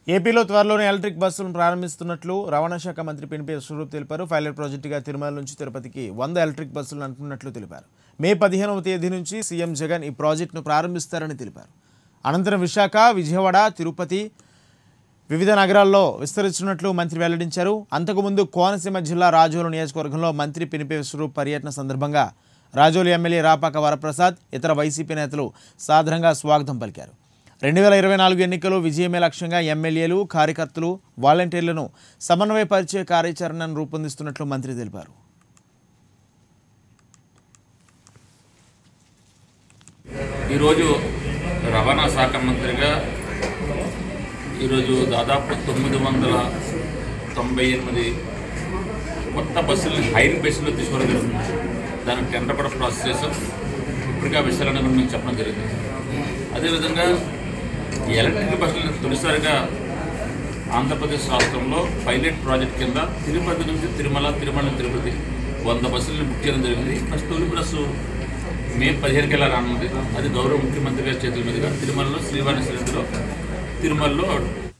ఏపీలో త్వరలోనే ఎలక్ట్రిక్ బస్సులను ప్రారంభిస్తున్నట్లు రవాణా శాఖ మంత్రి పినిపి స్వరూప్ తెలిపారు పైలట్ ప్రాజెక్టుగా తిరుమల నుంచి తిరుపతికి వంద ఎలక్ట్రిక్ బస్సులు అంటున్నట్లు తెలిపారు మే పదిహేనవ తేదీ నుంచి సీఎం జగన్ ఈ ప్రాజెక్టును ప్రారంభిస్తారని తెలిపారు అనంతరం విశాఖ విజయవాడ తిరుపతి వివిధ నగరాల్లో విస్తరిస్తున్నట్లు మంత్రి వెల్లడించారు అంతకుముందు కోనసీమ జిల్లా రాజోలు నియోజకవర్గంలో మంత్రి పినిపే స్వరూప్ పర్యటన సందర్భంగా రాజోలు ఎమ్మెల్యే రాపాక వరప్రసాద్ ఇతర వైసీపీ నేతలు సాదరంగా స్వాగతం పలికారు రెండు వేల ఇరవై నాలుగు ఎన్నికలు విజయమే లక్ష్యంగా ఎమ్మెల్యేలు కార్యకర్తలు వాలంటీర్లను సమన్వయపరిచే కార్యాచరణను రూపొందిస్తున్నట్లు మంత్రి తెలిపారు ఈరోజు రవాణా శాఖ మంత్రిగా ఈరోజు దాదాపు తొమ్మిది వందల తొంభై ఎనిమిది కొత్త బస్సులు హైరింగ్ బస్సులు తీసుకోవడం జరుగుతుంది దానికి టెండర్ కూడా ప్రాసెస్ చేసాం ఇప్పటికే ఆ విషయాలను కూడా మీకు చెప్పడం జరిగింది అదేవిధంగా ఈ ఎలక్ట్రిక్ బస్సులను తొలిసారిగా ఆంధ్రప్రదేశ్ రాష్ట్రంలో పైలట్ ప్రాజెక్ట్ కింద తిరుపతి నుంచి తిరుమల తిరుమల నుంచి తిరుపతి వంద బస్సులను బుక్ చేయడం జరిగింది ఫస్ట్ తొలి బస్సు మే పదిహేనుకి వెళ్ళా రానుంది అది గౌరవ ముఖ్యమంత్రి గారి చేతుల మీదుగా తిరుమలలో శ్రీవారి సన్నిధిలో తిరుమలలో